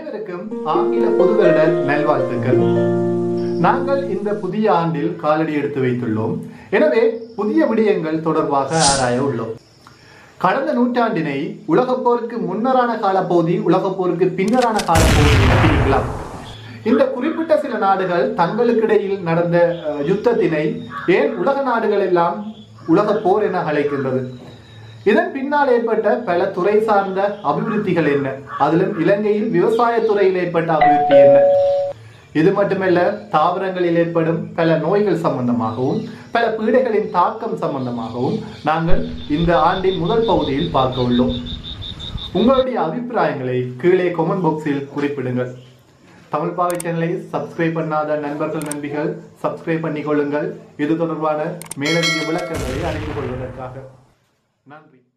அனைவருக்கும் ஆங்கில புது வருட நல்வாழ்த்துக்கள் நாங்கள் இந்த புதிய ஆண்டில் காலடி எடுத்து வைத்துள்ளோம் எனவே புதிய விடயங்கள் தொடர்பாக ஆராய உள்ளோம் கடந்த நூற்றாண்டினை உலகப் போருக்கு முன்னரான காலப்பகுதி உலகப் போருக்கு பின்னரான காலப்பகுதி என பிரிக்கலாம் இந்த குறிப்பிட்ட சில நாடுகள் தங்களுக்கிடையில் நடந்த அஹ், யுத்தத்தினை ஏன் உலக நாடுகள் எல்லாம் உலகப் போர் என அழைக்கின்றது இதன் பின்னால் ஏற்பட்ட பல துறை சார்ந்த அபிவிருத்திகள் என்ன அதிலும் இலங்கையில் விவசாய துறையில் ஏற்பட்ட அபிவிருத்தி என்ன இது மட்டுமல்ல தாவரங்களில் ஏற்படும் பல நோய்கள் சம்பந்தமாகவும் பல பீடைகளின் தாக்கம் சம்பந்தமாகவும் நாங்கள் இந்த ஆண்டின் முதல் பகுதியில் பார்க்க உள்ளோம் உங்களுடைய அபிப்பிராயங்களை கீழே கமெண்ட் பாக்ஸில் குறிப்பிடுங்கள் தமிழ் பாவை சேனலை சப்ஸ்கிரைப் பண்ணாத நண்பர்கள் நண்பிகள் சப்ஸ்கிரைப் பண்ணிக்கொள்ளுங்கள் இது தொடர்பான மேலதிக விளக்கங்களை அறிந்து கொள்வதற்காக நன்றி